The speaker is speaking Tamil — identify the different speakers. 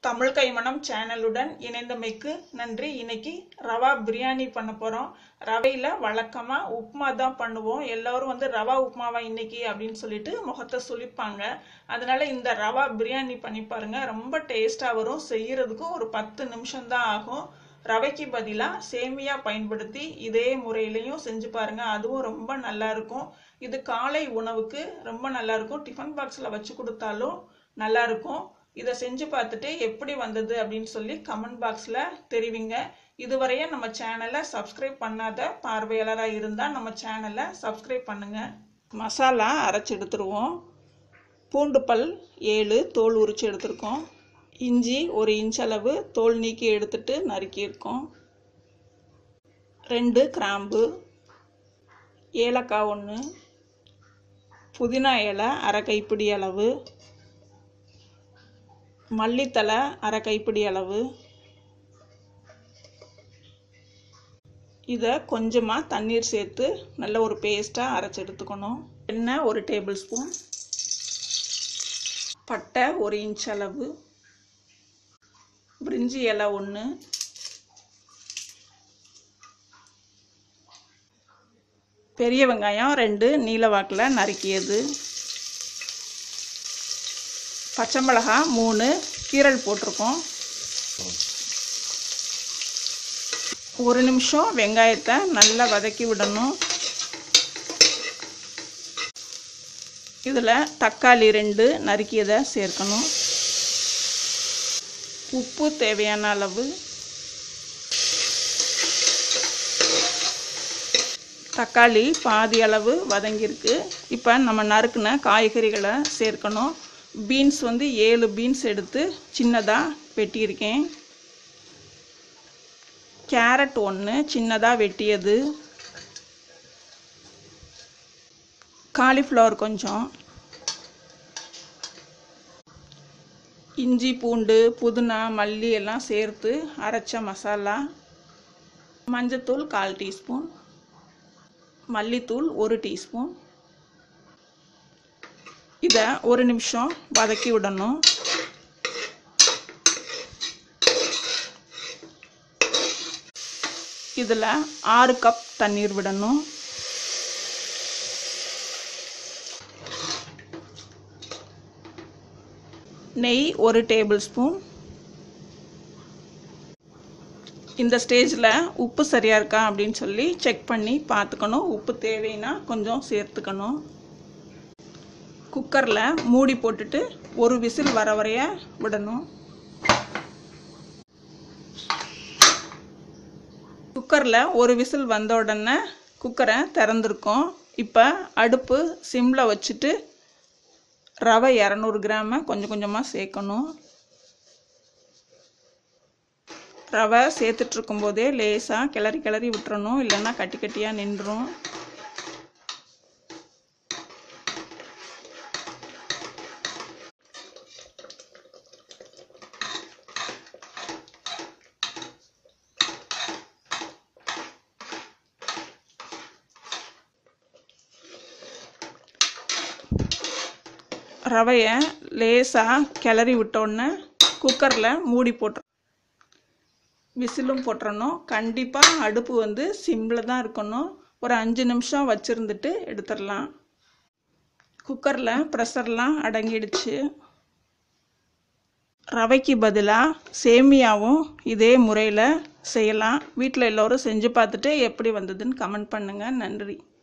Speaker 1: தமிழ் கைமணம் சேனலுடன் இணைந்தமைக்கு நன்றி இன்னைக்கு ரவா பிரியாணி பண்ண போகிறோம் ரவையில் வழக்கமாக உப்புமா தான் பண்ணுவோம் எல்லோரும் வந்து ரவா உப்புமாவா இன்னைக்கு அப்படின்னு சொல்லிட்டு முகத்தை சுளிப்பாங்க அதனால இந்த ரவா பிரியாணி பண்ணி பாருங்க ரொம்ப டேஸ்ட்டாக வரும் செய்யறதுக்கும் ஒரு பத்து நிமிஷம் தான் ஆகும் ரவைக்கு பதிலாக சேமியா பயன்படுத்தி இதே முறையிலையும் செஞ்சு பாருங்க அதுவும் ரொம்ப நல்லா இருக்கும் இது காலை உணவுக்கு ரொம்ப நல்லா இருக்கும் டிஃபன் பாக்ஸில் வச்சு கொடுத்தாலும் நல்லா இருக்கும் இதை செஞ்சு பார்த்துட்டு எப்படி வந்தது அப்படின்னு சொல்லி கமெண்ட் பாக்ஸில் தெரிவிங்க இதுவரையும் நம்ம சேனலை சப்ஸ்கிரைப் பண்ணாத பார்வையாளராக இருந்தால் நம்ம சேனலை சப்ஸ்கிரைப் பண்ணுங்க மசாலா அரைச்சி எடுத்துருவோம் பூண்டு பல் ஏழு தோல் உரிச்சு எடுத்திருக்கோம் இஞ்சி ஒரு இன்ச் அளவு தோல் நீக்கி எடுத்துட்டு நறுக்கியிருக்கோம் ரெண்டு கிராம்பு ஏலக்காய் ஒன்று புதினா இலை அரை கைப்பிடி அளவு மல்லித்தலை அரை கைப்பிடி அளவு இதை கொஞ்சமாக தண்ணீர் சேர்த்து நல்ல ஒரு பேஸ்ட்டாக அரைச்சி எடுத்துக்கணும் எண்ணெய் ஒரு டேபிள் ஸ்பூன் பட்டை ஒரு இன்ச் அளவு பிரிஞ்சி இலை ஒன்று பெரிய வெங்காயம் ரெண்டு நீல வாக்கில் நறுக்கியது பச்சை மிளகா மூணு கீரல் போட்டிருக்கோம் ஒரு நிமிஷம் வெங்காயத்தை நல்லா வதக்கி விடணும் இதில் தக்காளி ரெண்டு நறுக்கியதை சேர்க்கணும் உப்பு தேவையான அளவு தக்காளி பாதி அளவு வதங்கியிருக்கு இப்போ நம்ம நறுக்குன காய்கறிகளை சேர்க்கணும் பீன்ஸ் வந்து ஏழு பீன்ஸ் எடுத்து சின்னதாக வெட்டியிருக்கேன் கேரட் ஒன்று சின்னதாக வெட்டியது காலிஃப்ளவர் கொஞ்சம் இஞ்சி பூண்டு புதினா மல்லி எல்லாம் சேர்த்து அரைச்ச மசாலா மஞ்சத்தூள் கால் டீஸ்பூன் மல்லித்தூள் ஒரு டீஸ்பூன் இதை ஒரு நிமிஷம் வதக்கி விடணும் இதில் ஆறு கப் தண்ணீர் விடணும் நெய் ஒரு டேபிள் ஸ்பூன் இந்த ஸ்டேஜில் உப்பு சரியாக இருக்கா அப்படின்னு சொல்லி செக் பண்ணி பார்த்துக்கணும் உப்பு தேவைன்னா கொஞ்சம் சேர்த்துக்கணும் குக்கரில் மூடி போட்டுட்டு ஒரு விசில் வர வரைய விடணும் குக்கரில் ஒரு விசில் வந்த உடனே குக்கரை திறந்துருக்கோம் இப்போ அடுப்பு சிம்மில் வச்சுட்டு ரவை இரநூறு கிராமை கொஞ்சம் கொஞ்சமாக சேர்க்கணும் ரவை சேர்த்துட்ருக்கும் போதே லேசாக கிளறி கிளறி விட்டுறணும் இல்லைன்னா கட்டி கட்டியாக நின்றுடும் ரவையை லேசாக கிளறி விட்டோன்னே குக்கரில் மூடி போட்டுற விசிலும் போட்டுறணும் கண்டிப்பாக அடுப்பு வந்து சிம்மில் தான் இருக்கணும் ஒரு அஞ்சு நிமிஷம் வச்சுருந்துட்டு எடுத்துடலாம் குக்கரில் ப்ரெஷர்லாம் அடங்கிடுச்சு ரவைக்கு பதிலாக சேமியாவும் இதே முறையில் செய்யலாம் வீட்டில் எல்லோரும் செஞ்சு பார்த்துட்டு எப்படி வந்ததுன்னு கமெண்ட் பண்ணுங்கள் நன்றி